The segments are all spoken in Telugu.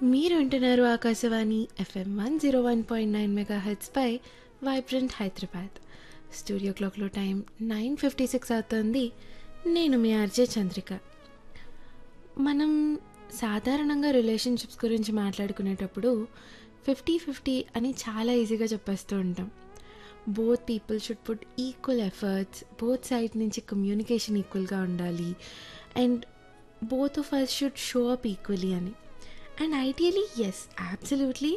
మీరు వింటున్నారు Akashvani FM one zero one point nine mega హెడ్స్పై వైబ్రెంట్ హైదరాబాద్ స్టూడియో క్లాక్లో టైం నైన్ ఫిఫ్టీ సిక్స్ అవుతుంది నేను మీ ఆర్జే చంద్రిక మనం సాధారణంగా రిలేషన్షిప్స్ గురించి మాట్లాడుకునేటప్పుడు ఫిఫ్టీ ఫిఫ్టీ అని చాలా ఈజీగా చెప్పేస్తూ ఉంటాం both people should put equal efforts both side నుంచి కమ్యూనికేషన్ ఈక్వల్గా ఉండాలి and both of us should show up equally అని and ideally yes absolutely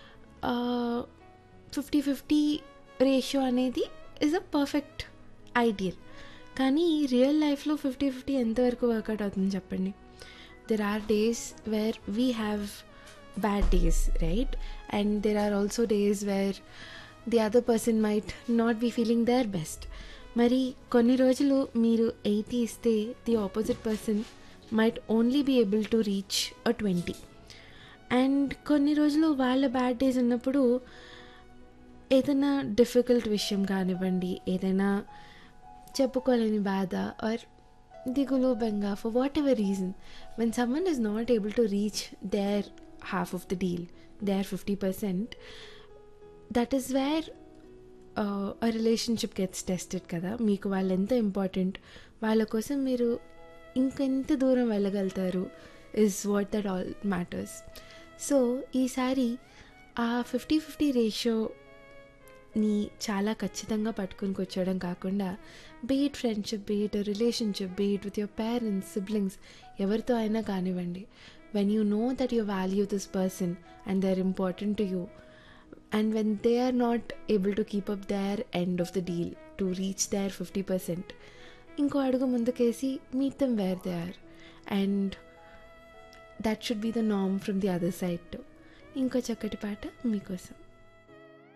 fifty fifty ratio అనేది ఇస్ అ పర్ఫెక్ట్ ఐడియల్ కానీ రియల్ లైఫ్లో ఫిఫ్టీ ఫిఫ్టీ ఎంతవరకు వర్కౌట్ అవుతుంది చెప్పండి there are days where we have bad days right and there are also days where the other person might not be feeling their best మరి కొన్ని రోజులు మీరు ఎయిటీ ఇస్తే the opposite person might only be able to reach a twenty and కొన్ని రోజులు వాళ్ళ బ్యాడ్ డేస్ ఉన్నప్పుడు ఏదైనా డిఫికల్ట్ విషయం కానివ్వండి ఏదైనా చెప్పుకోలేని బాధ ఆర్ దిగులు బెంగ for whatever reason when someone is not able to reach their half of the deal their fifty percent that is where a relationship gets tested కదా మీకు వాళ్ళు ఎంత ఇంపార్టెంట్ వాళ్ళ కోసం మీరు ఇంకెంత దూరం వెళ్ళగలుగుతారు is what that all matters so ఈసారి ఆ ఫిఫ్టీ ఫిఫ్టీ రేషియోని చాలా ఖచ్చితంగా పట్టుకుని కూర్చోవడం కాకుండా be it friendship be it relationship be it with your parents siblings ఎవరితో అయినా కానివ్వండి when you know that you value this person and they are important to you and when they are not able to keep up their end of the deal to reach their 50% ఇంకో అడుగు ముందుకేసి meet them where they are and that should be the నామ్ from the other side too ఇంకో చక్కటి పాట మీకోసం